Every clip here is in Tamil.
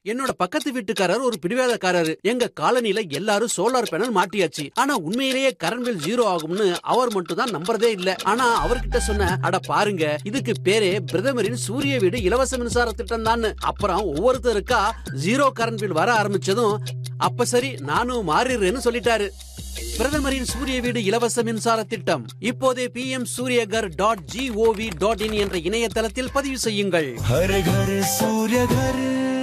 என்னோட பக்கத்து வீட்டுக்காரர் ஒரு பிடிவாதக்காரரு எங்க காலனில எல்லாரும் சோலார் பேனல் மாட்டியாச்சு ஆனா உண்மையிலேயே கரண்ட் பில் ஜீரோ ஆகும்னு அவர் மட்டும் தான் நம்புறதே இல்ல ஆனா அவர்கிட்ட சொன்ன அட பாருங்க இதுக்கு பேரே பிரதமரின் சூரிய வீடு இலவச மின்சார திட்டம் தான் அப்புறம் ஒவ்வொருத்தருக்கா ஜீரோ கரண்ட் பில் வர ஆரம்பிச்சதும் அப்ப சரி நானும் மாறிடுறேன்னு சொல்லிட்டாரு பிரதமரின் சூரிய வீடு இலவச மின்சார திட்டம் இப்போதே P M Suryaghar dot GOV dot in என்ற இணையதளத்தில் பதிவு செய்யுங்கள் हर घर सूर्य घर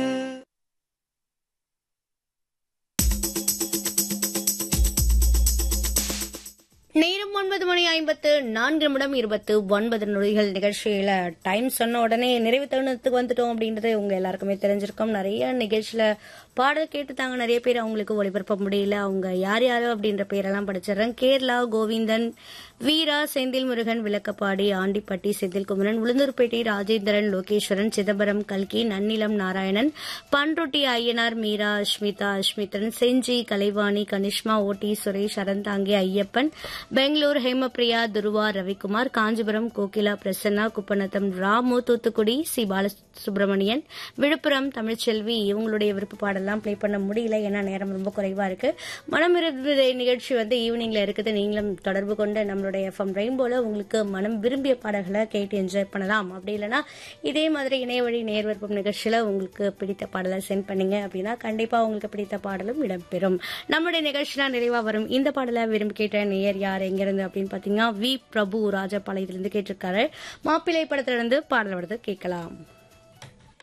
நேரம் ஒன்பது மணி ஐம்பத்து நான்கு நிமிடம் இருபத்து ஒன்பது நொடிகள் நிகழ்ச்சியில டைம் சொன்ன உடனே நிறைவு தருணத்துக்கு வந்துட்டோம் அப்படின்றது உங்க எல்லாருக்குமே தெரிஞ்சிருக்கும் நிறைய நிகழ்ச்சியில பாடல் கேட்டுட்டாங்க நிறைய பேர் அவங்களுக்கு ஒளிபரப்ப முடியல அவங்க யார் யாரு அப்படின்ற பேரெல்லாம் படிச்சிடுறேன் கேரளா கோவிந்தன் வீரா செந்தில் முருகன் விளக்கப்பாடி ஆண்டிப்பட்டி செந்தில்குமரன் உளுந்தூர்பேட்டை ராஜேந்திரன் லோகேஸ்வரன் சிதம்பரம் கல்கி நன்னிலம் நாராயணன் பன்ருட்டி ஐயனார் மீரா அஸ்மிதா அஸ்மிதன் செஞ்சி கலைவாணி கனிஷ்மா ஓட்டி சுரேஷ் அறந்தாங்கி ஐயப்பன் பெங்களூர் ஹேமபிரியா துருவா ரவிக்குமார் காஞ்சிபுரம் கோகிலா பிரசன்னா குப்பநத்தம் ராமு தூத்துக்குடி சி பாலசுப்ரமணியன் விழுப்புரம் தமிழ்ச்செல்வி இவங்களுடைய விருப்ப பாடலாம் ப்ளே பண்ண முடியல ஏன்னா நேரம் ரொம்ப குறைவா இருக்கு மனம் விரும்புதே நிகழ்ச்சி வந்து ஈவினிங்ல இருக்குது நீங்களும் தொடர்பு கொண்டு நம்மளுடைய எஃப்எம் ரெயின்போல உங்களுக்கு மனம் விரும்பிய பாடல்களை கேட்டு என்ஜாய் பண்ணலாம் அப்படி இல்லைன்னா இதே மாதிரி இணைய வழி நேர் விருப்பம் நிகழ்ச்சியில உங்களுக்கு பிடித்த பாடலை சென்ட் பண்ணீங்க அப்படின்னா கண்டிப்பா உங்களுக்கு பிடித்த பாடலும் இடம்பெறும் நம்மளுடைய நிகழ்ச்சியில நிறைவா வரும் இந்த பாடலை விரும்பி கேட்ட நேயர் யார் எங்கிருந்து அப்படின்னு பாத்தீங்கன்னா வி பிரபு ராஜபாளையத்திலிருந்து கேட்டிருக்காரு மாப்பிள்ளை படத்திலிருந்து பாடல் வருது கேட்கலாம்